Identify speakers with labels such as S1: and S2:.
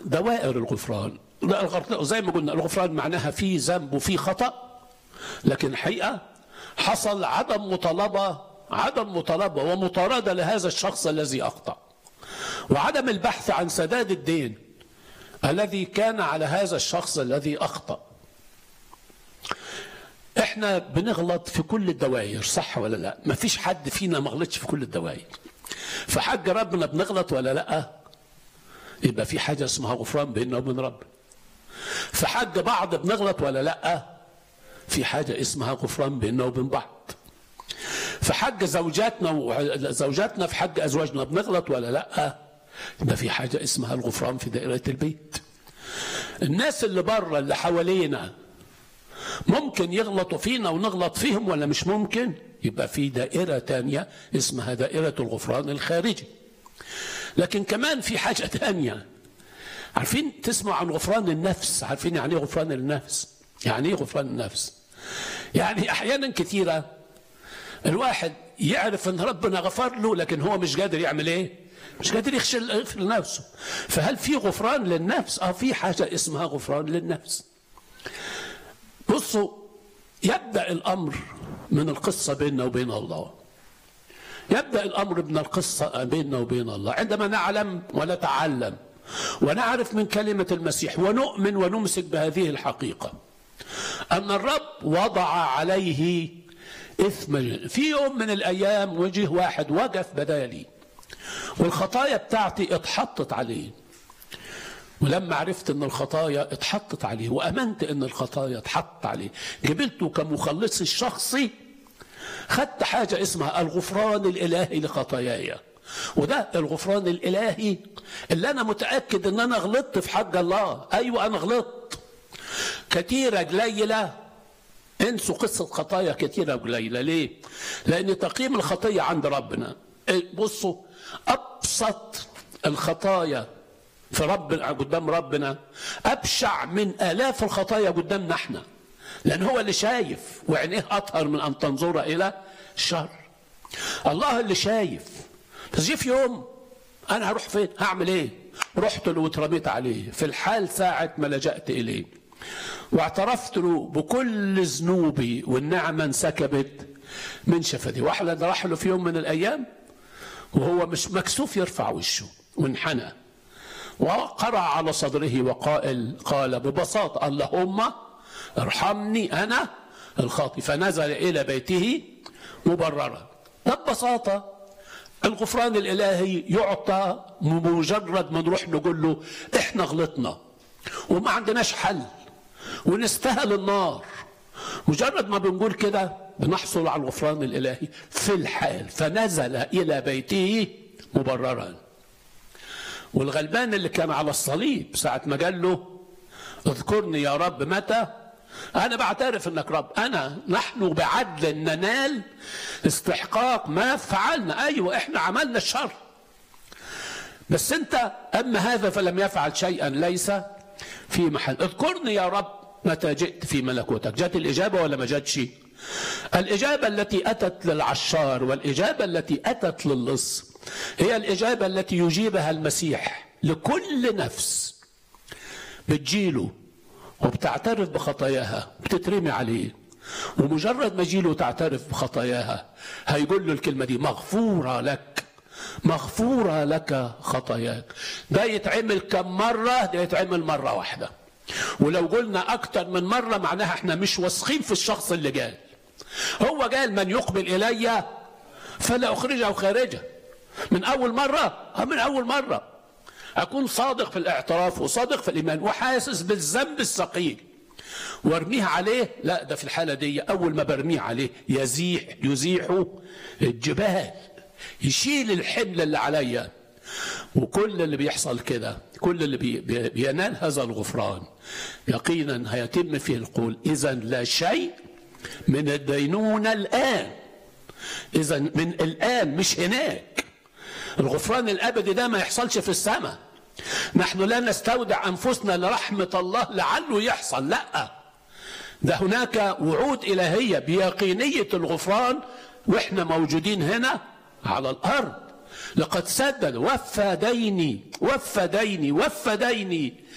S1: دوائر الغفران لا الغفران زي ما قلنا الغفران معناها في ذنب وفي خطأ لكن الحقيقة حصل عدم مطالبة عدم مطالبة ومطاردة لهذا الشخص الذي أخطأ وعدم البحث عن سداد الدين الذي كان على هذا الشخص الذي أخطأ احنا بنغلط في كل الدوائر صح ولا لا ما فيش حد فينا ما غلطش في كل الدوائر في حق ربنا بنغلط ولا لا يبقى في حاجة اسمها غفران بيننا وبين ربنا في حق بعض بنغلط ولا لا في حاجة اسمها غفران بيننا وبين بعض في حق زوجاتنا وزوجاتنا في حق أزواجنا بنغلط ولا لا يبقى في حاجة اسمها الغفران في دائرة البيت الناس اللي بره اللي حوالينا ممكن يغلطوا فينا ونغلط فيهم ولا مش ممكن يبقى في دائرة تانية اسمها دائرة الغفران الخارجي لكن كمان في حاجة تانية عارفين تسمعوا عن غفران النفس عارفين يعني ايه غفران النفس يعني ايه غفران النفس يعني احيانا كثيرة الواحد يعرف ان ربنا غفر له لكن هو مش قادر يعمل ايه مش قادر يغفر لنفسه فهل في غفران للنفس اه في حاجة اسمها غفران للنفس بصوا يبدأ الأمر من القصة بيننا وبين الله يبدأ الأمر من القصة بيننا وبين الله عندما نعلم ونتعلم ونعرف من كلمة المسيح ونؤمن ونمسك بهذه الحقيقة أن الرب وضع عليه إثم في يوم من الأيام وجه واحد وقف بدالي والخطايا بتاعتي اتحطت عليه ولما عرفت ان الخطايا اتحطت عليه وامنت ان الخطايا اتحط عليه جبلته كمخلصي الشخصي خدت حاجة اسمها الغفران الإلهي لخطاياي وده الغفران الإلهي اللي أنا متأكد إن أنا غلطت في حق الله أيوة أنا غلطت كثيرة قليلة انسوا قصة خطايا كثيرة قليلة ليه؟ لأن تقييم الخطية عند ربنا بصوا أبسط الخطايا في ربنا قدام ربنا أبشع من آلاف الخطايا قدامنا احنا لأن هو اللي شايف وعينيه أطهر من أن تنظر إلى الشر الله اللي شايف بس جه في يوم أنا هروح فين هعمل إيه رحت له واترميت عليه في الحال ساعة ما لجأت إليه واعترفت له بكل ذنوبي والنعمة انسكبت من شفتي واحد راح له في يوم من الأيام وهو مش مكسوف يرفع وشه وانحنى وقرع على صدره وقائل قال ببساطة اللهم ارحمني أنا الخاطي فنزل إلى بيته مبررا ببساطة الغفران الإلهي يعطى بمجرد ما نروح نقول له إحنا غلطنا وما عندناش حل ونستاهل النار مجرد ما بنقول كده بنحصل على الغفران الإلهي في الحال فنزل إلى بيته مبررا والغلبان اللي كان على الصليب ساعة ما قال له اذكرني يا رب متى أنا بعترف أنك رب أنا نحن بعدل ننال استحقاق ما فعلنا أيوة إحنا عملنا الشر بس أنت أما هذا فلم يفعل شيئا ليس في محل اذكرني يا رب متى جئت في ملكوتك جت الإجابة ولا ما جاتش الإجابة التي أتت للعشار والإجابة التي أتت للص هي الإجابة التي يجيبها المسيح لكل نفس بتجيله وبتعترف بخطاياها بتترمي عليه ومجرد ما جيله تعترف بخطاياها هيقول له الكلمة دي مغفورة لك مغفورة لك خطاياك ده يتعمل كم مرة ده يتعمل مرة واحدة ولو قلنا أكتر من مرة معناها احنا مش واثقين في الشخص اللي قال هو قال من يقبل إلي فلا أخرجه خارجه من أول مرة من أول مرة أكون صادق في الاعتراف وصادق في الإيمان وحاسس بالذنب الثقيل وارميه عليه لا ده في الحالة دي أول ما برميه عليه يزيح يزيح الجبال يشيل الحمل اللي عليا وكل اللي بيحصل كده كل اللي بي بينال هذا الغفران يقينا هيتم فيه القول إذا لا شيء من الدينونة الآن إذا من الآن مش هناك الغفران الأبدي ده ما يحصلش في السماء نحن لا نستودع أنفسنا لرحمة الله لعله يحصل لا ده هناك وعود إلهية بيقينية الغفران وإحنا موجودين هنا على الأرض لقد سدد وفى ديني وفى ديني وفى ديني